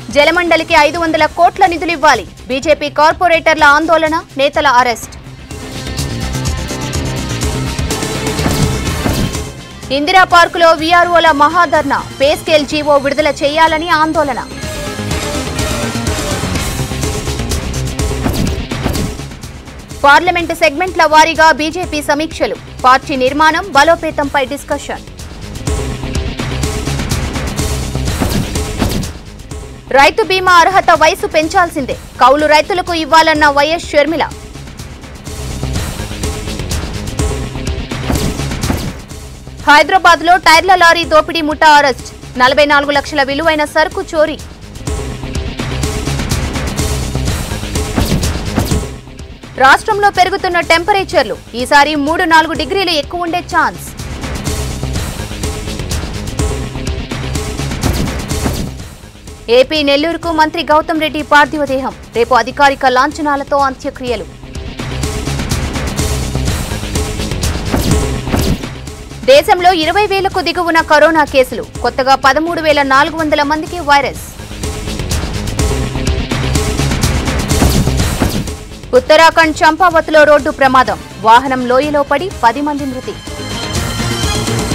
జలమండలికి ఐదు వందల కోట్ల నిధులు ఇవ్వాలి బీజేపీ కార్పొరేటర్ల ఆందోళన నేతల అరెస్ట్ ఇందిరా పార్కులో వీఆర్ఓల మహాధర్నా పే స్కేల్ జీవో విడుదల చేయాలని ఆందోళన పార్లమెంటు సెగ్మెంట్ల వారీగా బీజేపీ సమీక్షలు పార్టీ నిర్మాణం బలోపేతంపై డిస్కషన్ రైతు బీమా అర్హత వయసు పెంచాల్సిందే కౌలు రైతులకు ఇవ్వాలన్న వైఎస్ షర్మిల హైదరాబాద్ లో టైర్ల లారీ దోపిడీ ముఠా అరెస్ట్ నలభై నాలుగు లక్షల విలువైన సరుకు చోరీ రాష్ట్రంలో పెరుగుతున్న టెంపరేచర్లు ఈసారి మూడు నాలుగు డిగ్రీలు ఎక్కువ ఉండే ఛాన్స్ ఏపీ నెల్లూరుకు మంత్రి గౌతమ్ రెడ్డి పార్థివ దేహం రేపు అధికారిక లాంఛనాలతో అంత్యక్రియలు దేశంలో ఇరవై వేలకు దిగువన కరోనా కేసులు కొత్తగా పదమూడు వేల నాలుగు వందల మందికి వైరస్ ఉత్తరాఖండ్ చంపావత్లో రోడ్డు ప్రమాదం వాహనం లోయలో పడి పది మంది మృతి